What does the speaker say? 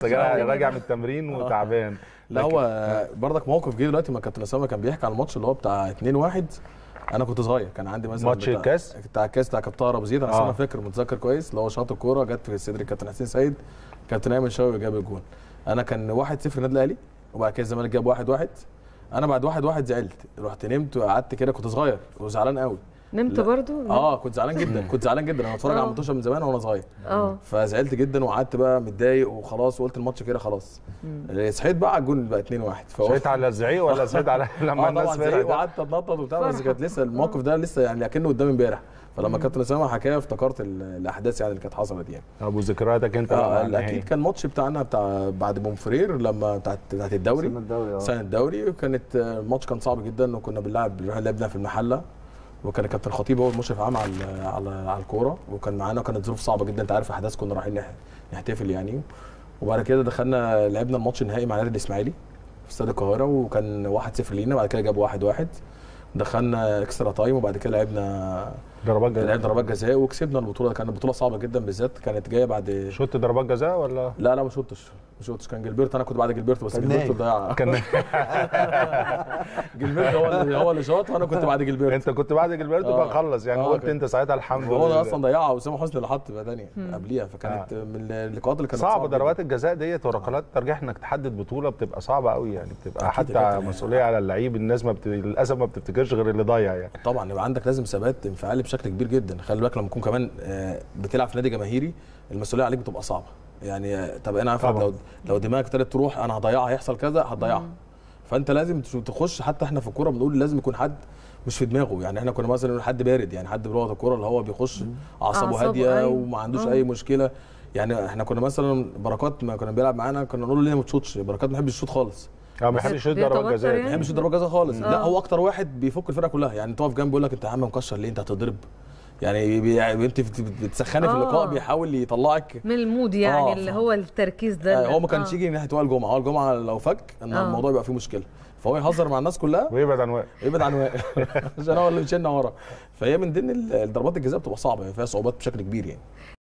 انت جاي راجع من التمرين وتعبان لا هو برضك موقف جه دلوقتي ما كابتن اسامه كان بيحكي على الماتش اللي هو بتاع 2 1 انا كنت صغير كان عندي مثلا ماتش بتاع- الكاس؟ بتاع الكاس بتاع كابتن طاهر ابو زيد انا آه. آه. انا فاكر متذكر كويس اللي هو شاط الكوره جت في صدر الكابتن حسين سيد كابتن ايمن شوقي جاب الجون انا كان 1 0 النادي الاهلي وبعد كده الزمالك جاب 1 1 انا بعد 1 1 زعلت رحت نمت وقعدت كده كنت صغير وزعلان قوي نمت لا. برضو اه كنت زعلان جدا كنت زعلان جدا انا بتفرج على آه. الماتش من زمان وانا صغير اه فزعلت جدا وقعدت بقى متضايق وخلاص وقلت الماتش كده خلاص صحيت بقى على الجون بقى 2 1 صحيت على الزعيق ولا صحيت على لما اه الناس طبعا زعيق فرحت وقعدت اتنطط وبتاع بس فرحة. كانت لسه الموقف ده لسه يعني اكنه قدامي امبارح فلما كابتن اسامه حكاها افتكرت ال- الاحداث يعني اللي كانت حصلت يعني ابو ذكرياتك انت مع اه النهائي. اكيد كان ماتش بتاعنا بتاع بعد بومفرير لما بتاعت بتاعت الدوري سنة الدوري اه سنه الدوري وكانت آه، الماتش كان صعب جدا وكنا بنلعب بنروح لعبنا في المحله وكان كابتن خطيب هو المشرف عام على ال- على على الكوره وكان معانا وكانت ظروف صعبه جدا انت عارف احداث كنا رايحين نح- نحتفل يعني وبعد كده دخلنا لعبنا الماتش النهائي مع نادي الاسماعيلي في استاد القاهره وكان 1-0 لينا بعد كده جابوا 1-1 دخلنا اكسترا تايم وبعد كده لعبنا ضربات جزاء لعبنا ضربات جزاء وكسبنا البطوله كانت بطوله صعبه جدا بالذات كانت جايه بعد شوت ضربات جزاء ولا لا لا ما شوتش ما شوتش كان جilberto انا كنت بعد جilberto بس كان جilberto نايم. ضيع كان جilberto هو اللي هو اللي شاط وانا كنت بعد جilberto انت كنت بعد جilberto آه. بخلص يعني آه، قلت كان- انت ساعتها الحمد هو لله ده اصلا ضيعها واسامه حسني اللي حط بقى تانية قبليها فكانت من اللقاءات اللي كانت صعبه جدا. ضربات الجزاء ديت وركلات الترجيح انك تحدد بطوله بتبقى صعبه قوي يعني بتبقى أكيد حتى يا كابتن. مسؤوليه على اللعيب الناس ما بت... للاسف ما بتفتكرش غير اللي ضيع يعني طبعا يبقى عندك لازم ثبات انفعالي بشكل كبير جدا خلي بالك لما تكون كمان آه، بتلعب في نادي جماهيري المسؤوليه عليك بتبقى صعبه يعني آه، طب انا عارف طبعاً. لو لو دماغك ابتدت تروح انا هضيعها هيحصل كذا هتضيعها فانت لازم تش- تخش حتى احنا في الكوره بنقول لازم يكون حد مش في دماغه يعني احنا كنا مثلا نقول حد بارد يعني حد بلغه الكوره اللي هو بيخش اعصابه أعصابه، هاديه أيوة. وما عندوش آه. اي مشكله يعني احنا كنا مثلا بركات ما كنا بيلعب معانا كنا نقول له ليه ما بتشوطش بركات ما بيحبش يشوط خالص اه ما بيحبش يشوت ضربات بيتوتر جزاء يعني؟ ما بيحبش يشوط ضربات جزاء خالص لا آه. هو اكتر واحد بيفك الفرقه كلها يعني تقف جنبه يقول لك انت يا عم مكشر ليه انت هتضرب يعني بي... انت بت- بتسخني في آه. اللقاء بيحاول يطلعك من المود يعني آه، اللي ف- هو التركيز ده آه، هو ما كانش يجي ناحيه وائل جمعه وائل جمعه لو فك ان آه. الموضوع يبقى فيه مشكله فهو يهزر مع الناس كلها ويبعد عن وائل يبعد عن وائل عشان هو اللي مشينا ورا فهي من ضمن ال- الضربات الجزاء بتبقى صعبه يعني فيها صعوبات بشكل كبير يعني